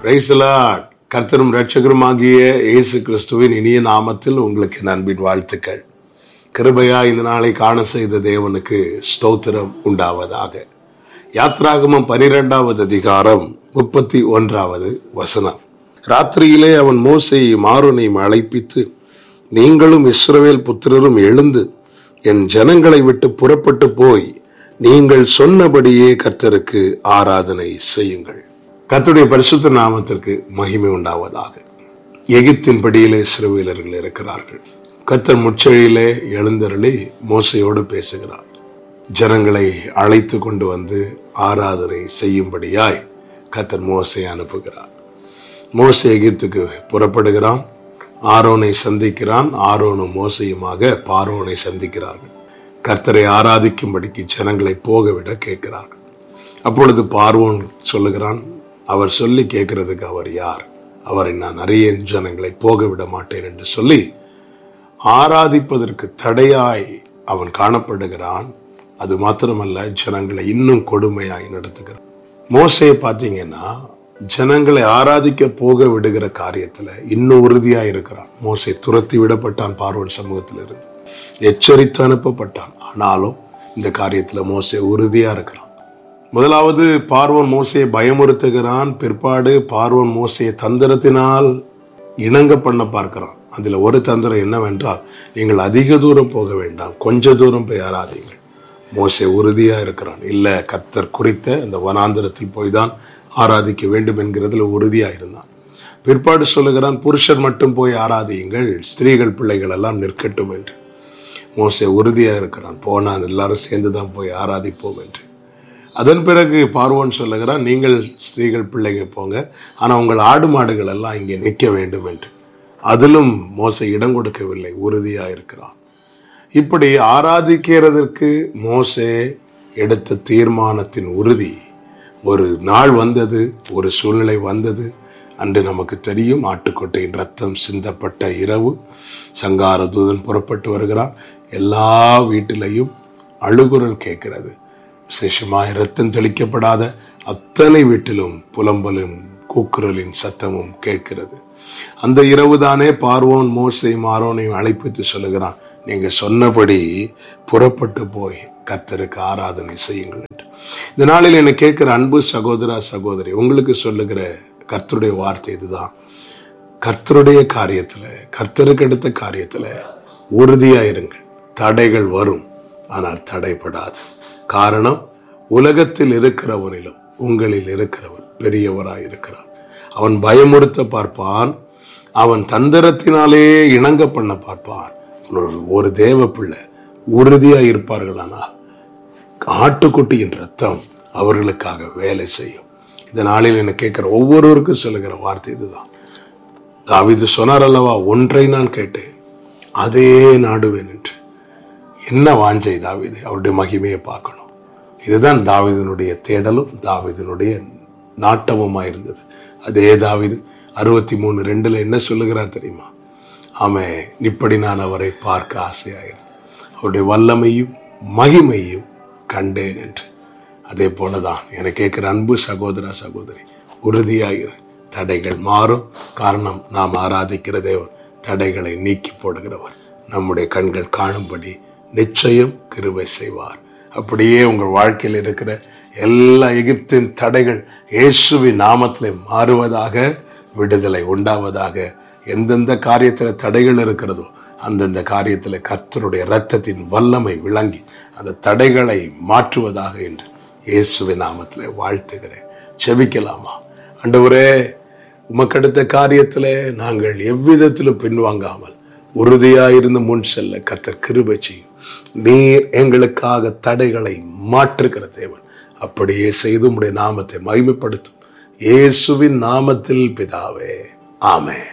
பிரைசலாட் கர்த்தரும் ரட்சகருமாகிய இயேசு கிறிஸ்துவின் இனிய நாமத்தில் உங்களுக்கு என் அன்பின் வாழ்த்துக்கள் கிருபையா இந்த நாளை காண செய்த தேவனுக்கு ஸ்தோத்திரம் உண்டாவதாக யாத்ராகமம் பனிரெண்டாவது அதிகாரம் முப்பத்தி ஒன்றாவது வசனம் ராத்திரியிலே அவன் மோசையும் ஆரோனையும் அழைப்பித்து நீங்களும் இஸ்ரவேல் புத்திரரும் எழுந்து என் ஜனங்களை விட்டு புறப்பட்டு போய் நீங்கள் சொன்னபடியே கர்த்தருக்கு ஆராதனை செய்யுங்கள் கர்த்தருடைய பரிசுத்த நாமத்திற்கு மகிமை உண்டாவதாக எகிப்தின் படியிலே இஸ்ரவேலர்கள் இருக்கிறார்கள் கர்த்தர் முச்செழியிலே எழுந்தருளி மோசையோடு பேசுகிறார் ஜனங்களை அழைத்து கொண்டு வந்து ஆராதனை செய்யும்படியாய் கர்த்தர் மோசை அனுப்புகிறார் மோசை எகிப்துக்கு புறப்படுகிறான் ஆரோனை சந்திக்கிறான் ஆரோனும் மோசையுமாக பார்வோனை சந்திக்கிறார்கள் கர்த்தரை ஆராதிக்கும்படிக்கு ஜனங்களை போகவிட கேட்கிறார்கள் அப்பொழுது பார்வோன் சொல்லுகிறான் அவர் சொல்லி கேட்கிறதுக்கு அவர் யார் அவரை நான் அறிய ஜனங்களை போக விட மாட்டேன் என்று சொல்லி ஆராதிப்பதற்கு தடையாய் அவன் காணப்படுகிறான் அது மாத்திரமல்ல ஜனங்களை இன்னும் கொடுமையாய் நடத்துகிறான் மோசையை பார்த்தீங்கன்னா ஜனங்களை ஆராதிக்க போக விடுகிற காரியத்துல இன்னும் உறுதியா இருக்கிறான் மோசை துரத்தி விடப்பட்டான் பார்வன் சமூகத்தில் இருந்து எச்சரித்து அனுப்பப்பட்டான் ஆனாலும் இந்த காரியத்துல மோசை உறுதியா இருக்கிறான் முதலாவது பார்வோன் மோசையை பயமுறுத்துகிறான் பிற்பாடு பார்வோன் மோசையை தந்திரத்தினால் இணங்க பண்ண பார்க்கிறான் அதுல ஒரு தந்திரம் என்னவென்றால் நீங்கள் அதிக தூரம் போக வேண்டாம் கொஞ்ச தூரம் போய் ஆராதிங்கள் மோசை உறுதியா இருக்கிறான் இல்ல கத்தர் குறித்த இந்த வனாந்திரத்தில் போய் தான் ஆராதிக்க வேண்டும் என்கிறதுல உறுதியா இருந்தான் பிற்பாடு சொல்லுகிறான் புருஷர் மட்டும் போய் ஆராதியுங்கள் ஸ்திரீகள் பிள்ளைகள் எல்லாம் நிற்கட்டும் என்று மோசை உறுதியா இருக்கிறான் போனான் எல்லாரும் சேர்ந்து தான் போய் ஆராதிப்போம் என்று அதன் பிறகு பார்வோன் சொல்லுகிறான் நீங்கள் ஸ்திரீகள் பிள்ளைங்க போங்க ஆனா உங்கள் ஆடு மாடுகள் எல்லாம் இங்கே நிற்க வேண்டும் என்று அதிலும் மோசை இடம் கொடுக்கவில்லை உறுதியா இருக்கிறான் இப்படி ஆராதிக்கிறதற்கு மோசே எடுத்த தீர்மானத்தின் உறுதி ஒரு நாள் வந்தது ஒரு சூழ்நிலை வந்தது அன்று நமக்கு தெரியும் ஆட்டுக்கொட்டையின் ரத்தம் சிந்தப்பட்ட இரவு சங்கார தூதன் புறப்பட்டு வருகிறான் எல்லா வீட்டிலையும் அழுகுரல் கேட்கிறது விசேஷமாய் ரத்தம் தெளிக்கப்படாத அத்தனை வீட்டிலும் புலம்பலும் கூக்குரலின் சத்தமும் கேட்கிறது அந்த இரவுதானே பார்வோன் மோசையும் ஆரோனையும் அழைப்பித்து சொல்லுகிறான் நீங்க சொன்னபடி புறப்பட்டு போய் கர்த்தருக்கு ஆராதனை செய்யுங்கள் என்று இந்த நாளில் என்னை கேட்கிற அன்பு சகோதரா சகோதரி உங்களுக்கு சொல்லுகிற கர்த்தருடைய வார்த்தை இதுதான் கர்த்தருடைய காரியத்துல கர்த்தருக்கு எடுத்த காரியத்துல உறுதியா இருங்கள் தடைகள் வரும் ஆனால் தடைப்படாது காரணம் உலகத்தில் இருக்கிறவனிலும் உங்களில் இருக்கிறவன் பெரியவராய் இருக்கிறான் அவன் பயமுறுத்த பார்ப்பான் அவன் தந்திரத்தினாலே இணங்க பண்ண பார்ப்பான் ஒரு- ஒரு தேவ பிள்ளை உறுதியா இருப்பார்களானால் ஆட்டுக்குட்டியின் ரத்தம் அவர்களுக்காக வேலை செய்யும் இந்த நாளில் என்ன கேட்கிற ஒவ்வொருவருக்கும் சொல்லுகிற வார்த்தை இதுதான் தாவீது சொன்னார் அல்லவா ஒன்றை நான் கேட்டேன் அதே நாடுவேன் என்று என்ன வாஞ்சை தாவீது அவருடைய மகிமையை பார்க்கணும் இதுதான் தாவீதினுடைய தேடலும் தாவீதினுடைய நாட்டமுமா இருந்தது அதே தாவீது அறுபத்தி மூணு ரெண்டுல என்ன சொல்லுகிறார் தெரியுமா ஆமே இப்படி நான் அவரை பார்க்க ஆசையாயிருந்தேன் அவருடைய வல்லமையும் மகிமையும் கண்டேன் என்று அதே போலதான் என கேட்கிற அன்பு சகோதர சகோதரி உறுதியாகிற தடைகள் மாறும் காரணம் நாம் ஆராதிக்கிற தேவன் தடைகளை நீக்கி போடுகிறவர் நம்முடைய கண்கள் காணும்படி நிச்சயம் கிருபை செய்வார் அப்படியே உங்கள் வாழ்க்கையில் இருக்கிற எல்லா எகிப்தின் தடைகள் இயேசுவின் நாமத்திலே மாறுவதாக விடுதலை உண்டாவதாக எந்தெந்த காரியத்தில் தடைகள் இருக்கிறதோ அந்தந்த காரியத்தில் கர்த்தருடைய இரத்தத்தின் வல்லமை விளங்கி அந்த தடைகளை மாற்றுவதாக என்று இயேசுவின் நாமத்திலே வாழ்த்துகிறேன் செபிக்கலாமா ஆண்டவரே உமக்கடுத்த காரியத்திலே நாங்கள் எவ்விதத்திலும் பின்வாங்காமல் உறுதியாயிருந்து முன் செல்ல கர்த்தர் கிருபை செய்யும் நீர் எங்களுக்காக தடைகளை மாற்றுகிற தேவன் அப்படியே செய்து உம்முடைய நாமத்தை மகிமைப்படுத்தும் இயேசுவின் நாமத்தில் பிதாவே ஆமென்